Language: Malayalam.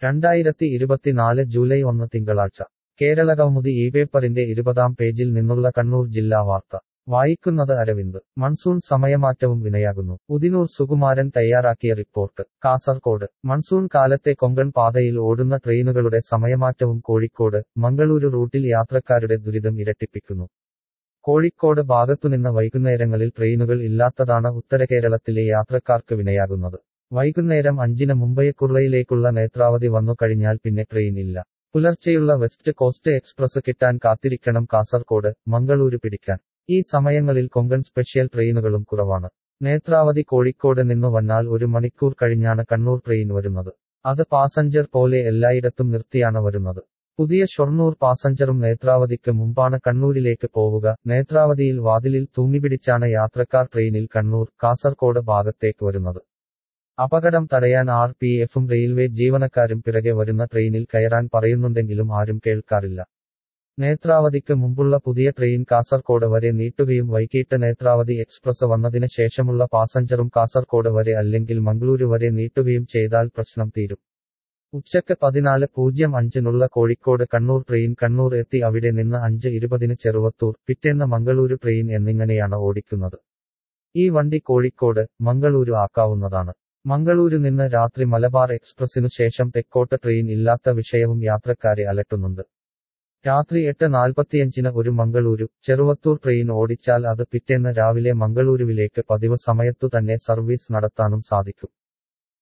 രണ്ടായിരത്തി ഇരുപത്തിനാല് ജൂലൈ ഒന്ന് തിങ്കളാഴ്ച കേരളകൗമുദി ഈ പേപ്പറിന്റെ ഇരുപതാം പേജിൽ നിന്നുള്ള കണ്ണൂർ ജില്ലാ വാർത്ത വായിക്കുന്നത് അരവിന്ദ് മൺസൂൺ സമയമാറ്റവും വിനയാകുന്നു ഉദിനൂർ സുകുമാരൻ തയ്യാറാക്കിയ റിപ്പോർട്ട് കാസർകോട് മൺസൂൺ കാലത്തെ കൊങ്കൺ പാതയിൽ ഓടുന്ന ട്രെയിനുകളുടെ സമയമാറ്റവും കോഴിക്കോട് മംഗളൂരു റൂട്ടിൽ യാത്രക്കാരുടെ ദുരിതം ഇരട്ടിപ്പിക്കുന്നു കോഴിക്കോട് ഭാഗത്തുനിന്ന് വൈകുന്നേരങ്ങളിൽ ട്രെയിനുകൾ ഇല്ലാത്തതാണ് ഉത്തരകേരളത്തിലെ യാത്രക്കാർക്ക് വിനയാകുന്നത് വൈകുന്നേരം അഞ്ചിന് മുംബൈ കുർളയിലേക്കുള്ള നേത്രാവതി വന്നു കഴിഞ്ഞാൽ പിന്നെ ട്രെയിൻ ഇല്ല പുലർച്ചെയുള്ള വെസ്റ്റ് കോസ്റ്റ് എക്സ്പ്രസ് കിട്ടാൻ കാത്തിരിക്കണം കാസർകോട് മംഗളൂരു പിടിക്കാൻ ഈ സമയങ്ങളിൽ കൊങ്കൺ സ്പെഷ്യൽ ട്രെയിനുകളും കുറവാണ് നേത്രാവതി കോഴിക്കോട് നിന്നു വന്നാൽ ഒരു മണിക്കൂർ കഴിഞ്ഞാണ് കണ്ണൂർ ട്രെയിൻ വരുന്നത് അത് പാസഞ്ചർ പോലെ എല്ലായിടത്തും നിർത്തിയാണ് വരുന്നത് പുതിയ ഷൊർണൂർ പാസഞ്ചറും നേത്രാവതിക്ക് മുമ്പാണ് കണ്ണൂരിലേക്ക് പോവുക നേത്രാവതിയിൽ വാതിലിൽ തൂങ്ങിപ്പിടിച്ചാണ് യാത്രക്കാർ ട്രെയിനിൽ കണ്ണൂർ കാസർകോട് ഭാഗത്തേക്ക് വരുന്നത് അപകടം തടയാൻ ആർ പി എഫും റെയിൽവേ ജീവനക്കാരും പിറകെ വരുന്ന ട്രെയിനിൽ കയറാൻ പറയുന്നുണ്ടെങ്കിലും ആരും കേൾക്കാറില്ല നേത്രാവതിക്ക് മുമ്പുള്ള പുതിയ ട്രെയിൻ കാസർകോട് വരെ നീട്ടുകയും വൈകിട്ട് നേത്രാവതി എക്സ്പ്രസ് വന്നതിന് ശേഷമുള്ള പാസഞ്ചറും കാസർകോട് വരെ അല്ലെങ്കിൽ മംഗളൂരു വരെ നീട്ടുകയും ചെയ്താൽ പ്രശ്നം തീരും ഉച്ചക്ക് പതിനാല് പൂജ്യം അഞ്ചിനുള്ള കോഴിക്കോട് കണ്ണൂർ ട്രെയിൻ കണ്ണൂർ എത്തി അവിടെ നിന്ന് അഞ്ച് ഇരുപതിന് ചെറുവത്തൂർ പിറ്റേന്ന് മംഗളൂരു ട്രെയിൻ എന്നിങ്ങനെയാണ് ഓടിക്കുന്നത് ഈ വണ്ടി കോഴിക്കോട് മംഗളൂരു ആക്കാവുന്നതാണ് മംഗളൂരു നിന്ന് രാത്രി മലബാർ എക്സ്പ്രസിനു ശേഷം തെക്കോട്ട് ട്രെയിൻ ഇല്ലാത്ത വിഷയവും യാത്രക്കാരെ അലട്ടുന്നുണ്ട് രാത്രി എട്ട് നാൽപ്പത്തിയഞ്ചിന് ഒരു മംഗളൂരു ചെറുവത്തൂർ ട്രെയിൻ ഓടിച്ചാൽ അത് പിറ്റേന്ന് രാവിലെ മംഗളൂരുവിലേക്ക് പതിവ് സമയത്തു തന്നെ സർവീസ് നടത്താനും സാധിക്കും